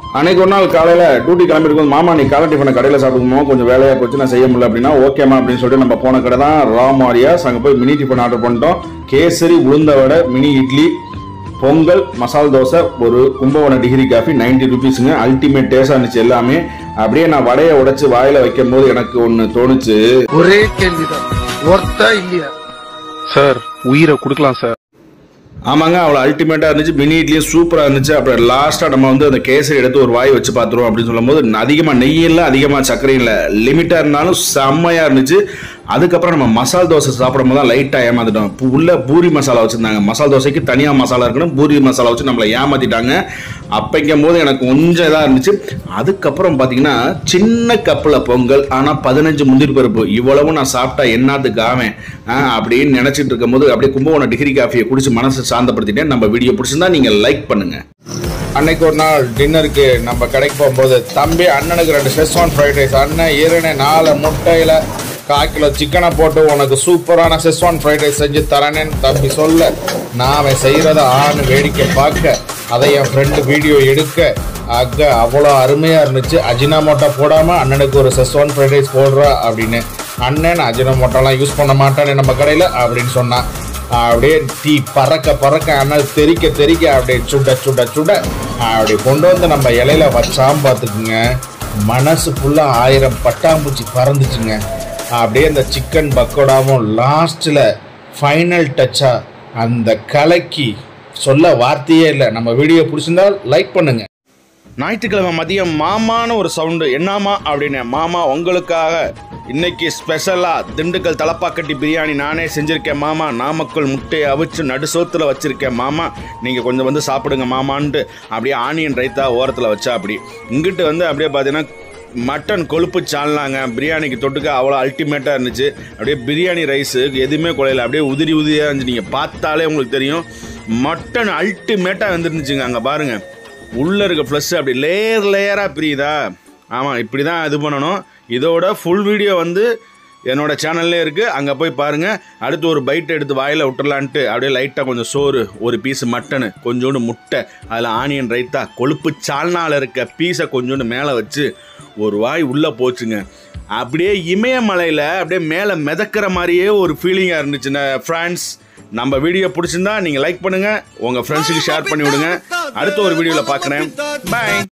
அன்னைக்கு ஒரு நாள் காலையில டியூட்டி கிளம்பிருக்கும் மாமா நீ காலை டிஃபனை கடையில் சாப்பிடுமோ கொஞ்சம் வேலையா போச்சு நான் செய்ய முடியல அப்படின்னா ஓகேமா அப்படின்னு சொல்லிட்டு நம்ம போன கடை தான் ராம் ஆரியாஸ் அங்கே போய் மினி டிஃபன் ஆர்டர் பண்ணிட்டோம் கேசரி உளுந்த வடை மினி இட்லி பொங்கல் மசால் தோசை ஒரு கும்பகோணம் டிகிரி காஃபி 90 ருபீஸுங்க அல்டிமேட் டேஸ்டாக இருந்துச்சு எல்லாமே அப்படியே நான் வடையை உடைச்சு வாயில வைக்கும் போது எனக்கு ஒன்று தோணுச்சு ஒரே கேள்விதான் ஒர்த்தா இல்லையா சார் உயிரை கொடுக்கலாம் சார் ஆமாங்க அவ்வளோ அல்டிமேட்டாக இருந்துச்சு மினி இட்லியும் சூப்பராக இருந்துச்சு அப்புறம் லாஸ்ட்டாக நம்ம வந்து அந்த கேசரி எடுத்து ஒரு வாய் வச்சு பார்த்துருவோம் அப்படின்னு சொல்லும்போது அதிகமாக நெய் இல்லை அதிகமாக சர்க்கரை இல்லை லிமிட்டாக இருந்தாலும் செம்மையாக இருந்துச்சு அதுக்கப்புறம் நம்ம மசால் தோசை சாப்பிடும் போது தான் லைட்டாக ஏமாத்திட்டோம் இப்போ உள்ள பூரி மசாலா வச்சுருந்தாங்க மசால் தோசைக்கு தனியாக மசாலா இருக்கணும் பூரி மசாலா வச்சு நம்மளை ஏமாத்திட்டாங்க அப்பைக்கும் போது எனக்கு கொஞ்சம் இதாக இருந்துச்சு அதுக்கப்புறம் பார்த்தீங்கன்னா சின்ன கப்பில் பொங்கல் ஆனால் பதினஞ்சு முந்திரி பருப்பு இவ்வளவும் நான் சாப்பிட்டா என்னத்துக்கு ஆவேன் ஆ, அப்படின்னு நினச்சிட்டு இருக்கும்போது அப்படியே கும்பகோணம் டிகிரி காஃபியை குடிச்சு மனசை சாந்தப்படுத்திட்டேன் நம்ம வீடியோ பிடிச்சிருந்தா நீங்கள் லைக் பண்ணுங்க அன்னைக்கு ஒரு நாள் டின்னருக்கு நம்ம கடைக்கு போகும்போது தம்பி அண்ணனுக்கு ரெண்டு செஸ்வான் ஃப்ரைட் ரைஸ் அண்ணன் இரண்டு நாலு முட்டையில் கால் கிலோ சிக்கனை போட்டு உனக்கு சூப்பரான செஸ்வான் ஃப்ரைட் ரைஸ் செஞ்சு தரேன்னு தம்பி சொல்ல நான் அவன் செய்கிறத ஆண் வேடிக்கை பார்க்க அதை என் ஃப்ரெண்டு வீடியோ எடுக்க அக்க அவ்வளோ அருமையாக இருந்துச்சு அஜினாமோட்டோ போடாமல் அண்ணனுக்கு ஒரு செஸ்வான் ஃப்ரைட் ரைஸ் போடுறா அப்படின்னு அண்ணன் அஜினாமோட்டோலாம் யூஸ் பண்ண மாட்டானே நம்ம கடையில் அப்படின்னு சொன்னான் அப்படியே தீ பறக்க பறக்க அனல் தெறிக்க தெறிக்க அப்படியே சுட சுட சுட அப்படி கொண்டு வந்து நம்ம இலையில வச்சாம பார்த்துக்குங்க மனசு ஃபுல்லாக ஆயிரம் பட்டாம்பூச்சி பறந்துச்சுங்க அப்படியே அந்த சிக்கன் பக்கோடாவும் லாஸ்ட்டில் ஃபைனல் டச்சாக அந்த கலக்கி சொல்ல வார்த்தையே இல்லை நம்ம வீடியோ பிடிச்சிருந்தா லைக் பண்ணுங்க ஞாயிற்றுக்கிழமை மதியம் மாமான்னு ஒரு சவுண்டு என்னமா அப்படின்னு மாமா உங்களுக்காக இன்னைக்கு ஸ்பெஷலாக திண்டுக்கல் தலப்பாக்கட்டி பிரியாணி நானே செஞ்சுருக்கேன் மாமா நாமக்கல் முட்டையை அவிச்சு நடுசோத்தில் வச்சுருக்கேன் மாமா நீங்கள் கொஞ்சம் வந்து சாப்பிடுங்க மாமான்ட்டு அப்படியே ஆனியன் ரைத்தா ஓரத்தில் வச்சா அப்படி இங்கிட்டு வந்து அப்படியே பார்த்தீங்கன்னா மட்டன் கொழுப்பு சால்னாங்க பிரியாணிக்கு தொட்டுக்க அவ்வளோ அல்டிமேட்டாக இருந்துச்சு அப்படியே பிரியாணி ரைஸு எதுவுமே குறையல அப்படியே உதிரி உதிரியாக இருந்துச்சு நீங்கள் பார்த்தாலே உங்களுக்கு தெரியும் மட்டன் அல்டிமேட்டாக வந்துருந்துச்சுங்க அங்கே பாருங்கள் உள்ளே இருக்க ஃப்ளஷ் அப்படி லேயர் லேயராக பிரியுதா ஆமாம் இப்படி தான் இது பண்ணணும் இதோட ஃபுல் வீடியோ வந்து என்னோட சேனல்லே இருக்குது அங்கே போய் பாருங்கள் அடுத்து ஒரு பைட் எடுத்து வாயில் விட்டுறலான்ட்டு அப்படியே லைட்டாக கொஞ்சம் சோறு ஒரு பீஸ் மட்டனு கொஞ்சோண்டு முட்டை அதில் ஆனியன் ரைத்தா கொழுப்பு சால்னால இருக்க பீஸை கொஞ்சோண்டு மேலே வச்சு ஒரு வாய் உள்ளே போச்சுங்க அப்படியே இமயமலையில் அப்படியே மேலே மிதக்கிற மாதிரியே ஒரு ஃபீலிங்காக இருந்துச்சுங்க ஃப்ரெண்ட்ஸ் நம்ம வீடியோ பிடிச்சிருந்தா நீங்கள் லைக் பண்ணுங்கள் உங்கள் ஃப்ரெண்ட்ஸுக்கு ஷேர் பண்ணி விடுங்க அடுத்த ஒரு வீடியோவில் பார்க்குறேன் பை